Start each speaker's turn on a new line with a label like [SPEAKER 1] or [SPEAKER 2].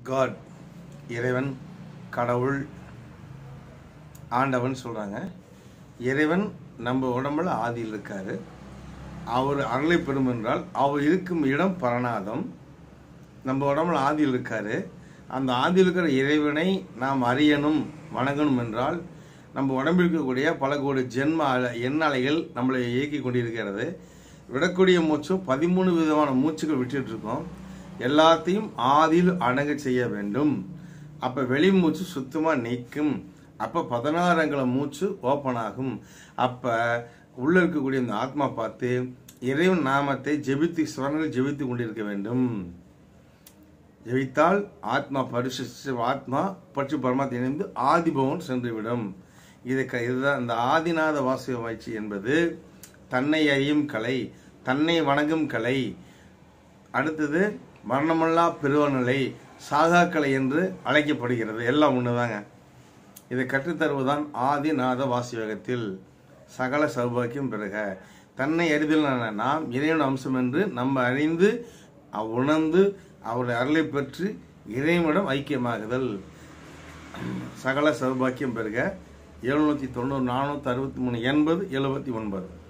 [SPEAKER 1] God இறைவன் கடவுள் ஆண்டவன் சொல்கிறாங்க இறைவன் நம்ம உடம்புல ஆதியில் இருக்காரு அவர் அருளை பெறும் என்றால் அவர் இருக்கும் இடம் பரநாதம் நம்ம உடம்புல ஆதியில் இருக்காரு அந்த ஆதியில் இருக்கிற இறைவனை நாம் அறியணும் வணங்கணும் என்றால் நம்ம உடம்பில் இருக்கக்கூடிய பல கோடி ஜென்ம அல- எண்ணலைகள் நம்மளை இயக்கி கொண்டிருக்கிறது விடக்கூடிய மூச்சும் பதிமூணு விதமான மூச்சுகள் விட்டுட்டு இருக்கோம் எல்லாத்தையும் ஆதியில் அடங்க செய்ய வேண்டும் அப்ப வெளி மூச்சு சுத்தமா நீக்கும் அப்ப பதினாறு அங்குல மூச்சு ஓப்பன் ஆகும் அப்ப உள்ள இருக்கக்கூடிய இந்த ஆத்மா பார்த்து இறைவன் நாமத்தை ஜெபித்து ஸ்வரங்கள் ஜெபித்து கொண்டிருக்க வேண்டும் ஜெயித்தால் ஆத்மா பரிசு ஆத்மா பற்று பரமாத்மா இணைந்து ஆதிபவன் சென்றுவிடும் இது க- இதுதான் இந்த ஆதிநாத வாசக பயிற்சி என்பது தன்னை அறியும் கலை தன்னை வணங்கும் கலை அடுத்தது மரணமல்லா பெருவநிலை சாகா கலை என்று அழைக்கப்படுகிறது எல்லாம் ஒண்ணுதாங்க இதை கற்றுத்தருவதுதான் ஆதிநாத வாசியோகத்தில் சகல சௌபாக்கியம் பெறுக தன்னை அறிதல் நாம் இறைவன் அம்சம் என்று நம்ம அறிந்து அவ் உணர்ந்து அவருடைய அருளை பெற்று இறைவனிடம் ஐக்கியமாகுதல் சகல சௌபாக்கியம் பெறுக எழுநூத்தி தொண்ணூறு நானூத்தி அறுபத்தி மூணு எண்பது எழுபத்தி ஒன்பது